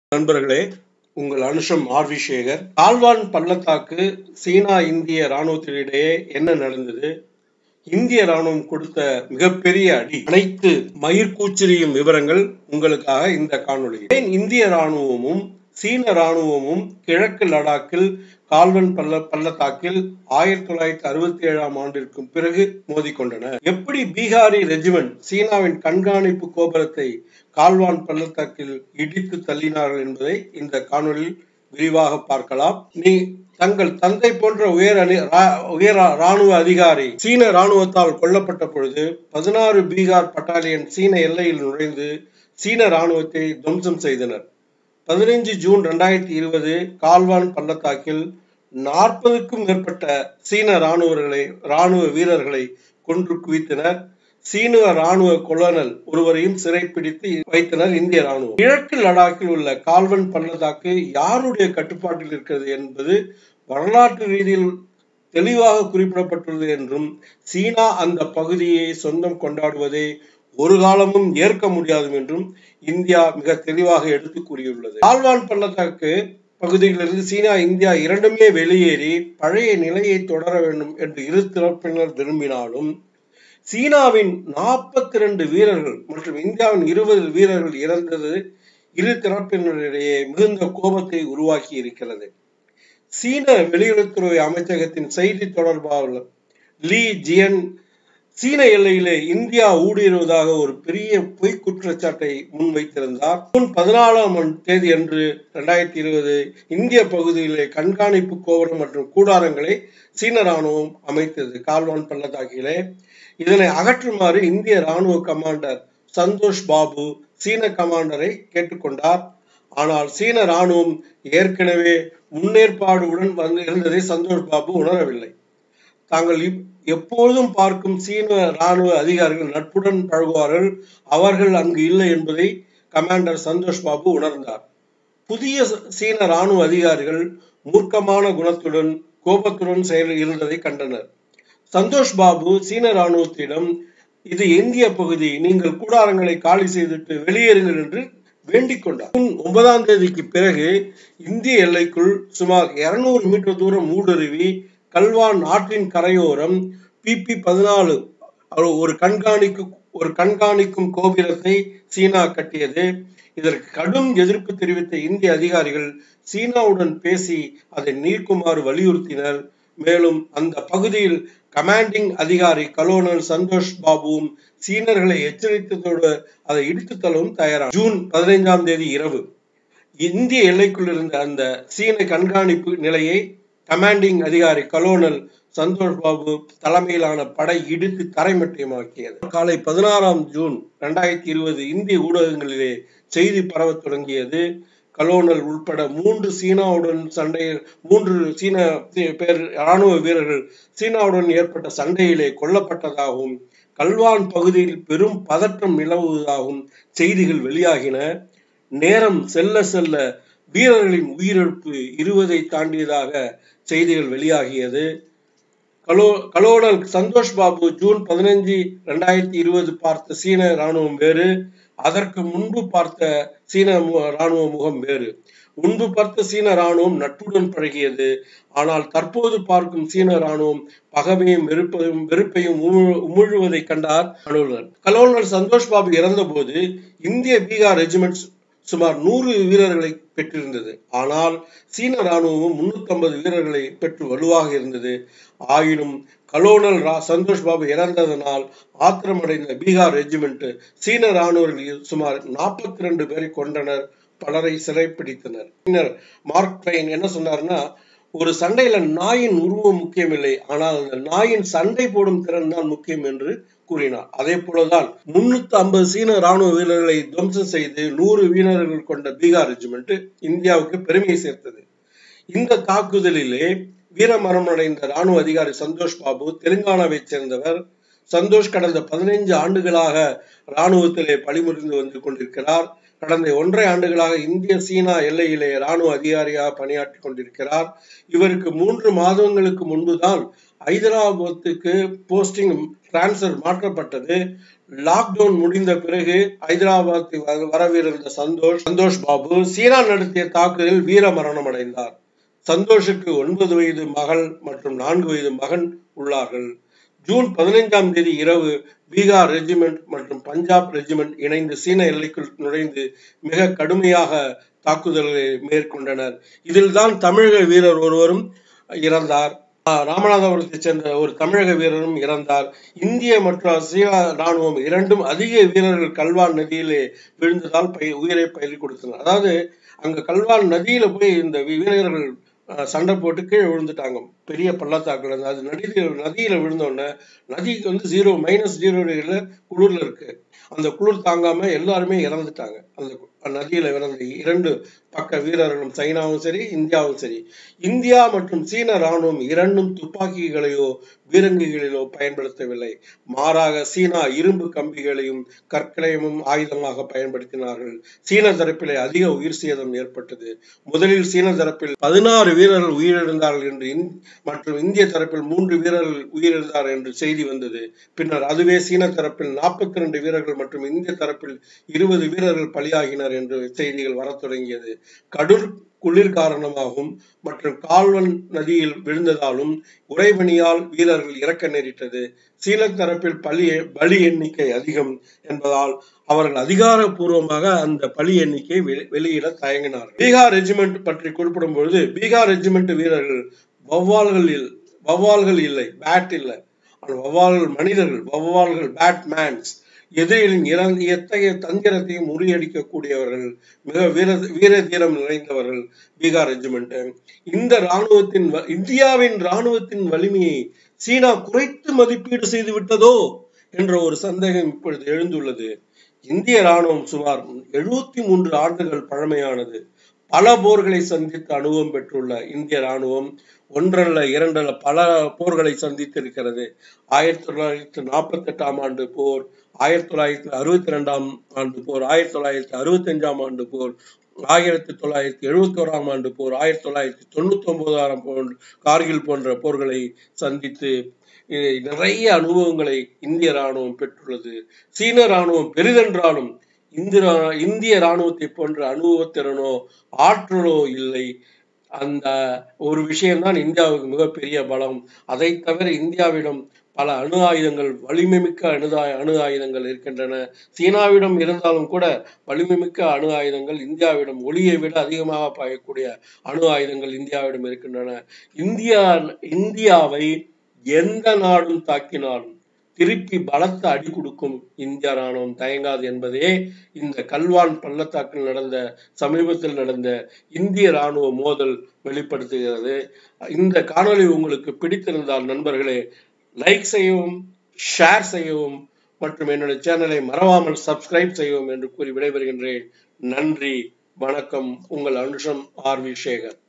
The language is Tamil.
நண்பர்களே உங்கள் அனுஷம் ஆர் வி சேகர் கால்வான் பள்ளத்தாக்கு சீனா இந்திய ராணுவத்தினிடையே என்ன நடந்தது இந்திய ராணுவம் கொடுத்த மிகப்பெரிய அடி அனைத்து மயிர்கூச்சரியும் விவரங்கள் உங்களுக்காக இந்த காணொளி ஏன் இந்திய ராணுவமும் சீன ராணுவமும் கிழக்கு லடாக்கில் கால்வன் பள்ள பள்ளத்தாக்கில் ஆயிரத்தி தொள்ளாயிரத்தி அறுபத்தி ஏழாம் ஆண்டிற்கு பிறகு மோதிக்கொண்டன எப்படி பீகாரி ரெஜிமெண்ட் சீனாவின் கண்காணிப்பு கோபுரத்தை கால்வான் பள்ளத்தாக்கில் இடித்து தள்ளினார்கள் என்பதை இந்த காணொலியில் விரிவாக பார்க்கலாம் நீ தங்கள் தந்தை போன்ற உயர் அணி ரா- உயர் ராணுவ அதிகாரி சீன ராணுவத்தால் கொல்லப்பட்ட பொழுது பதினாறு பீகார் பட்டாலியன் சீன எல்லையில் நுழைந்து சீன ராணுவத்தை துவம்சம் செய்தனர் பதினைஞ்சு ஜூன் ரெண்டாயிரத்தி இருபது கால்வான் பள்ளத்தாக்கில் நாற்பதுக்கும் மேற்பட்ட சீன ராணுவர்களை ராணுவ வீரர்களை கொன்று குவித்தனர் சீன ராணுவ கொலோனல் ஒருவரையும் சிறைப்பிடித்து வைத்தனர் இந்திய ராணுவம் கிழக்கு லடாக்கில் உள்ள கால்வன் பள்ளத்தாக்கு யாருடைய கட்டுப்பாட்டில் இருக்கிறது என்பது வரலாற்று ரீதியில் தெளிவாக குறிப்பிடப்பட்டுள்ளது என்றும் சீனா அந்த பகுதியை சொந்தம் கொண்டாடுவதை ஒரு காலமும் ஏற்க முடியாது என்றும் இந்தியா மிக தெளிவாக எடுத்து கூறியுள்ளது கால்வான் பள்ளத்தாக்கு பகுதியிலிருந்து சீனா இந்தியா இரண்டுமே வெளியேறி பழைய நிலையை தொடர வேண்டும் என்று இரு தரப்பினர் விரும்பினாலும் சீனாவின் நாற்பத்தி ரெண்டு வீரர்கள் மற்றும் இந்தியாவின் இருபது வீரர்கள் இறந்தது இரு தரப்பினரிடையே மிகுந்த கோபத்தை உருவாக்கி இருக்கிறது சீன வெளியுறவுத்துறை அமைச்சகத்தின் செய்தி தொடர்பாளர் லீ ஜியன் சீன எல்லையிலே இந்தியா ஊடுருவதாக ஒரு பெரிய பொய் குற்றச்சாட்டை முன்வைத்திருந்தார் ஜூன் பதினாலாம் தேதி அன்று இரண்டாயிரத்தி இருபது இந்திய பகுதியிலே கண்காணிப்பு கோபுரம் மற்றும் கூடாரங்களை சீன ராணுவம் அமைத்தது கால்வான் பள்ளத்தாக்கிலே இதனை அகற்றுமாறு இந்திய ராணுவ கமாண்டர் சந்தோஷ் பாபு சீன கமாண்டரை கேட்டுக்கொண்டார் ஆனால் சீன ராணுவம் ஏற்கனவே முன்னேற்பாடுடன் வந்து இருந்ததை சந்தோஷ் பாபு உணரவில்லை தாங்கள் இப்- எப்பொழுதும் பார்க்கும் சீன ராணுவ அதிகாரிகள் நட்புடன் பழகுவார்கள் அவர்கள் அங்கு இல்லை என்பதை கமாண்டர் சந்தோஷ் பாபு உணர்ந்தார் புதிய ச- சீன ராணுவ அதிகாரிகள் மூர்க்கமான குணத்துடன் கோபத்துடன் செயல் இருந்ததை கண்டனர் சந்தோஷ் பாபு சீன ராணுவத்திடம் இது இந்திய பகுதி நீங்கள் கூடாரங்களை காலி செய்துவிட்டு வெளியேறுங்கள் என்று வேண்டிக் கொண்டார் ஜூன் ஒன்பதாம் தேதிக்கு பிறகு இந்திய எல்லைக்குள் சுமார் 200 மீட்டர் தூரம் ஊடுருவி கல்வான் ஆற்றின் கரையோரம் பிபி பதினாலு ஒரு கண்காணிக்கு ஒரு கண்காணிக்கும் கோபுரத்தை சீனா கட்டியது இதற்கு கடும் எதிர்ப்பு தெரிவித்த இந்திய அதிகாரிகள் சீனாவுடன் பேசி அதை நீக்குமாறு வலியுறுத்தினர் மேலும் அந்த பகுதியில் கமாண்டிங் அதிகாரி கலோனல் சந்தோஷ் பாபுவும் சீனர்களை எச்சரித்ததோடு அதை இடித்து தள்ளவும் தயாரான ஜூன் பதினைந்தாம் தேதி இரவு இந்திய எல்லைக்குள் இருந்த அந்த சீன கண்காணிப்பு நிலையை கமாண்டிங் அதிகாரி கலோனல் சந்தோஷ் பாபு தலைமையிலான படை இடித்து தரைமட்டமாக்கியது காலை பதினாறாம் ஜூன் இரண்டாயிரத்தி இருபது இந்திய ஊடகங்களிலே செய்தி பரவத் தொடங்கியது கலோனல் உட்பட மூன்று சீனாவுடன் சண்டையில் மூன்று சீன பேர் ராணுவ வீரர்கள் சீனாவுடன் ஏற்பட்ட சண்டையிலே கொல்லப்பட்டதாகவும் கல்வான் பகுதியில் பெரும் பதற்றம் நிலவுவதாகவும் செய்திகள் வெளியாகின நேரம் செல்ல செல்ல வீரர்களின் உயிரிழப்பு இருபதை தாண்டியதாக செய்திகள் வெளியாகியது கலோ கலோனல் சந்தோஷ் பாபு ஜூன் பதினைஞ்சு ரெண்டாயிரத்தி இருபது பார்த்த சீன ராணுவம் வேறு அதற்கு முன்பு பார்த்த சீன மு- ராணுவ முகம் வேறு முன்பு பார்த்த சீன ராணுவம் நட்புடன் பழகியது ஆனால் தற்போது பார்க்கும் சீன ராணுவம் பகைமையும் வெறுப்பையும் வெறுப்பையும் உமிழ்- உமிழ்வதை கண்டார் அலுவலர் கலோனல் சந்தோஷ் பாபு இறந்தபோது இந்திய பீகார் ரெஜிமெண்ட் சுமார் நூறு வீரர்களை பெற்றிருந்தது ஆனால் சீன ராணுவமும் 350 வீரர்களை பெற்று வலுவாக இருந்தது ஆயினும் கலோனல் ரா- சந்தோஷ் பாபு இறந்ததனால் ஆத்திரமடைந்த பீகார் ரெஜிமெண்ட் சீன ராணுவர்கள் சுமார் 42 ரெண்டு பேரை கொண்டனர் பலரை சிறைப்பிடித்தனர் பின்னர் மார்க் ட்ரெயின் என்ன சொன்னார்னா ஒரு சண்டையில நாயின் உருவம் முக்கியமில்லை ஆனால் அந்த நாயின் சண்டை போடும் திறன் தான் முக்கியம் என்று கூறினார் அதே போலதான் முன்னூத்தி ஐம்பது சீன ராணுவ வீரர்களை துவம்சம் செய்து நூறு வீரர்கள் கொண்ட பீகார் ரெஜிமெண்ட் இந்தியாவுக்கு பெருமையை சேர்த்தது இந்த தாக்குதலிலே வீரமரணம் அடைந்த ராணுவ அதிகாரி சந்தோஷ் பாபு தெலுங்கானாவைச் சேர்ந்தவர் சந்தோஷ் கடந்த பதினைந்து ஆண்டுகளாக ராணுவத்திலே பணிபுரிந்து வந்து கொண்டிருக்கிறார் கடந்த ஒன்றரை ஆண்டுகளாக இந்திய சீனா எல்லையிலே ராணுவ அதிகாரியாக பணியாற்றி கொண்டிருக்கிறார் இவருக்கு மூன்று மாதங்களுக்கு முன்புதான் ஹைதராபாத்துக்கு போஸ்டிங் டிரான்ஸ்ஃபர் மாற்றப்பட்டது லாக்டவுன் முடிந்த பிறகு ஹைதராபாத் வரவிருந்த சந்தோஷ் சந்தோஷ் பாபு சீனா நடத்திய தாக்குதலில் வீர மரணம் அடைந்தார் சந்தோஷுக்கு ஒன்பது வயது மகள் மற்றும் நான்கு வயது மகன் உள்ளார்கள் ஜூன் பதினைந்தாம் தேதி இரவு பீகார் ரெஜிமெண்ட் மற்றும் பஞ்சாப் ரெஜிமெண்ட் இணைந்து சீன எல்லைக்குள் நுழைந்து மிக கடுமையாக தாக்குதல்களை மேற்கொண்டனர் இதில் தான் தமிழக வீரர் ஒருவரும் இறந்தார் ராமநாதபுரத்தைச் சேர்ந்த ஒரு தமிழக வீரரும் இறந்தார் இந்திய மற்றும் சீனா ராணுவம் இரண்டும் அதிக வீரர்கள் கல்வான் நதியிலே விழுந்ததால் பய உயிரை பயிர் கொடுத்தனர் அதாவது அங்க கல்வான் நதியில போய் இந்த வீரர்கள் சண்டை போட்டு கீழே விழுந்துட்டாங்க பெரிய பள்ளத்தாக்குல அது நதியில நதியில விழுந்தோடனே நதிக்கு வந்து ஜீரோ மைனஸ் ஜீரோ டிகிரில குளிர்ல இருக்கு அந்த குளிர் தாங்காம எல்லாருமே இறந்துட்டாங்க அந்த நதியில இறந்த இரண்டு பக்க வீரர்களும் சைனாவும் சரி இந்தியாவும் சரி இந்தியா மற்றும் சீன ராணுவம் இரண்டும் துப்பாக்கிகளையோ பீரங்கிகளிலோ பயன்படுத்தவில்லை மாறாக சீனா இரும்பு கம்பிகளையும் கற்களையும் ஆயுதமாக பயன்படுத்தினார்கள் சீன தரப்பிலே அதிக உயிர் சேதம் ஏற்பட்டது முதலில் சீன தரப்பில் பதினாறு வீரர்கள் உயிரிழந்தார்கள் என்று மற்றும் இந்திய தரப்பில் மூன்று வீரர்கள் உயிரிழந்தார் என்று செய்தி வந்தது பின்னர் அதுவே சீன தரப்பில் நாற்பத்தி ரெண்டு வீரர்கள் மற்றும் இந்திய தரப்பில் இருபது வீரர்கள் பலியாகினர் என்று செய்திகள் வரத் தொடங்கியது கடும் குளிர் காரணமாகவும் மற்றும் கால்வன் நதியில் விழுந்ததாலும் உறைபனியால் வீரர்கள் இறக்க நேரிட்டது சீன தரப்பில் பலி பலி எண்ணிக்கை அதிகம் என்பதால் அவர்கள் அதிகாரப்பூர்வமாக அந்த பலி எண்ணிக்கையை வெளியிட தயங்கினார் பீகார் ரெஜிமெண்ட் பற்றி குறிப்பிடும் பொழுது பீகார் ரெஜிமெண்ட் வீரர்கள் வௌவால்கள் வௌவால்கள் இல்லை பேட் இல்லை வௌவால்கள் மனிதர்கள் வௌவால்கள் பேட்மேன்ஸ் எதிரிகளின் எத்தகைய தந்திரத்தையும் முறியடிக்கக்கூடியவர்கள் மிக வீர வீர தீரம் நிறைந்தவர்கள் பீகார் ரெஜிமெண்ட் இந்த ராணுவத்தின் இந்தியாவின் ராணுவத்தின் வலிமையை சீனா குறைத்து மதிப்பீடு செய்து விட்டதோ என்ற ஒரு சந்தேகம் இப்பொழுது எழுந்துள்ளது இந்திய ராணுவம் சுமார் எழுபத்தி மூன்று ஆண்டுகள் பழமையானது பல போர்களை சந்தித்து அனுபவம் பெற்றுள்ள இந்திய ராணுவம் ஒன்றல்ல இரண்டல்ல பல போர்களை சந்தித்திருக்கிறது ஆயிரத்தி தொள்ளாயிரத்தி நாற்பத்தி எட்டாம் ஆண்டு போர் ஆயிரத்தி தொள்ளாயிரத்தி அறுபத்தி ரெண்டாம் ஆண்டு போர் ஆயிரத்தி தொள்ளாயிரத்தி அறுபத்தி அஞ்சாம் ஆண்டு போர் ஆயிரத்தி தொள்ளாயிரத்தி எழுபத்தி ஓராம் ஆண்டு போர் ஆயிரத்தி தொள்ளாயிரத்தி தொண்ணூத்தி ஒன்பதாம் போன்ற கார்கில் போன்ற போர்களை சந்தித்து நிறைய அனுபவங்களை இந்திய ராணுவம் பெற்றுள்ளது சீன ராணுவம் பெரிதென்றாலும் இந்திய இந்திய ராணுவத்தை போன்ற அனுபவத்திறனோ ஆற்றலோ இல்லை அந்த ஒரு விஷயம்தான் இந்தியாவுக்கு மிகப்பெரிய பலம் அதை தவிர இந்தியாவிடம் பல அணு ஆயுதங்கள் வலிமை மிக்க அணுதா அணு ஆயுதங்கள் இருக்கின்றன சீனாவிடம் இருந்தாலும் கூட வலிமை மிக்க அணு ஆயுதங்கள் இந்தியாவிடம் ஒளியை விட அதிகமாக பாயக்கூடிய அணு ஆயுதங்கள் இந்தியாவிடம் இருக்கின்றன இந்தியா இந்தியாவை எந்த நாடும் தாக்கினாலும் திருப்பி பலத்த அடி கொடுக்கும் இந்திய ராணுவம் தயங்காது என்பதே இந்த கல்வான் பள்ளத்தாக்கில் நடந்த சமீபத்தில் நடந்த இந்திய ராணுவ மோதல் வெளிப்படுத்துகிறது இந்த காணொளி உங்களுக்கு பிடித்திருந்தால் நண்பர்களே லைக் செய்யவும் ஷேர் செய்யவும் மற்றும் என்னுடைய சேனலை மறவாமல் சப்ஸ்கிரைப் செய்யவும் என்று கூறி விடைபெறுகின்றேன் நன்றி வணக்கம் உங்கள் அனுஷம் ஆர் வி சேகர்